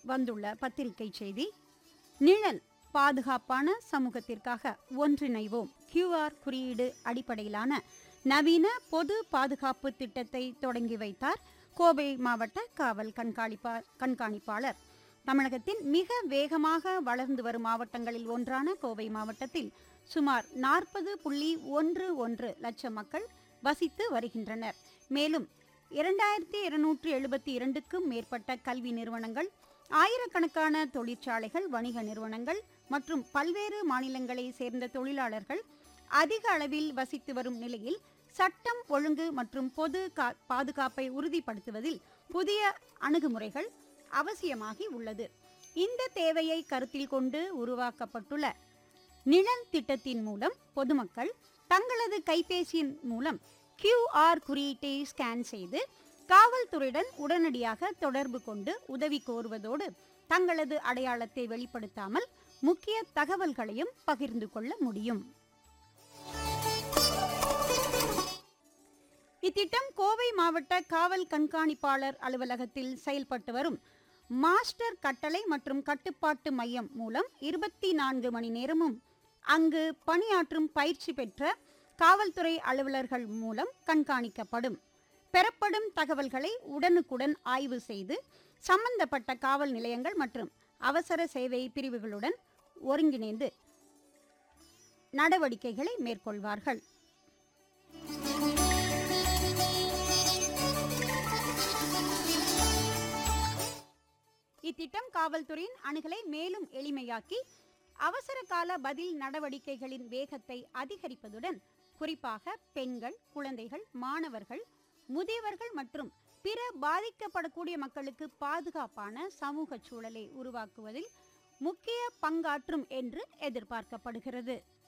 வந்துள்ள பத்திரிகை செய்தி நிழல் பாதுகாப்பான சமூகத்திற்காக ஒன்றிணைவோம் கியூஆர் குறியீடு அடிப்படையிலான நவீன பொது பாதுகாப்பு திட்டத்தை தொடங்கி வைத்தார் கோவை மாவட்ட காவல் கண்காணிப்பா கண்காணிப்பாளர் தமிழகத்தின் மிக வேகமாக வளர்ந்து வரும் மாவட்டங்களில் ஒன்றான கோவை மாவட்டத்தில் சுமார் நாற்பது புள்ளி ஒன்று ஒன்று லட்சம் மக்கள் வசித்து வருகின்றனர் மேலும் இரண்டாயிரத்தி இருநூற்று எழுபத்தி இரண்டுக்கும் மேற்பட்ட கல்வி நிறுவனங்கள் ஆயிரக்கணக்கான தொழிற்சாலைகள் வணிக நிறுவனங்கள் மற்றும் பல்வேறு மாநிலங்களை சேர்ந்த தொழிலாளர்கள் அதிக அளவில் வசித்து வரும் நிலையில் சட்டம் ஒழுங்கு மற்றும் பொது கா- பாதுகாப்பை உறுதிப்படுத்துவதில் புதிய அணுகுமுறைகள் அவசியமாகி உள்ளது இந்த தேவையை கருத்தில் கொண்டு உருவாக்கப்பட்டுள்ள நிழல் திட்டத்தின் மூலம் பொதுமக்கள் தங்களது கைபேசியின் மூலம் கியூஆர் குறியீட்டை ஸ்கேன் செய்து காவல்துறையுடன் உடனடியாக தொடர்பு கொண்டு உதவி கோருவதோடு தங்களது அடையாளத்தை வெளிப்படுத்தாமல் முக்கிய தகவல்களையும் பகிர்ந்து கொள்ள முடியும் இத்திட்டம் கோவை மாவட்ட காவல் கண்காணிப்பாளர் அலுவலகத்தில் செயல்பட்டு வரும் மாஸ்டர் கட்டளை மற்றும் கட்டுப்பாட்டு மையம் மூலம் இருபத்தி நான்கு மணி நேரமும் அங்கு பணியாற்றும் பயிற்சி பெற்ற காவல்துறை அலுவலர்கள் மூலம் கண்காணிக்கப்படும் பெறப்படும் தகவல்களை உடனுக்குடன் ஆய்வு செய்து சம்பந்தப்பட்ட காவல் நிலையங்கள் மற்றும் அவசர சேவை பிரிவுகளுடன் ஒருங்கிணைந்து நடவடிக்கைகளை மேற்கொள்வார்கள் இத்திட்டம் காவல்துறையின் அணுகலை மேலும் எளிமையாக்கி அவசர கால பதில் நடவடிக்கைகளின் வேகத்தை அதிகரிப்பதுடன் குறிப்பாக பெண்கள் குழந்தைகள் மாணவர்கள் முதியவர்கள் மற்றும் பிற பாதிக்கப்படக்கூடிய மக்களுக்கு பாதுகாப்பான சமூக சூழலை உருவாக்குவதில் முக்கிய பங்காற்றும் என்று எதிர்பார்க்கப்படுகிறது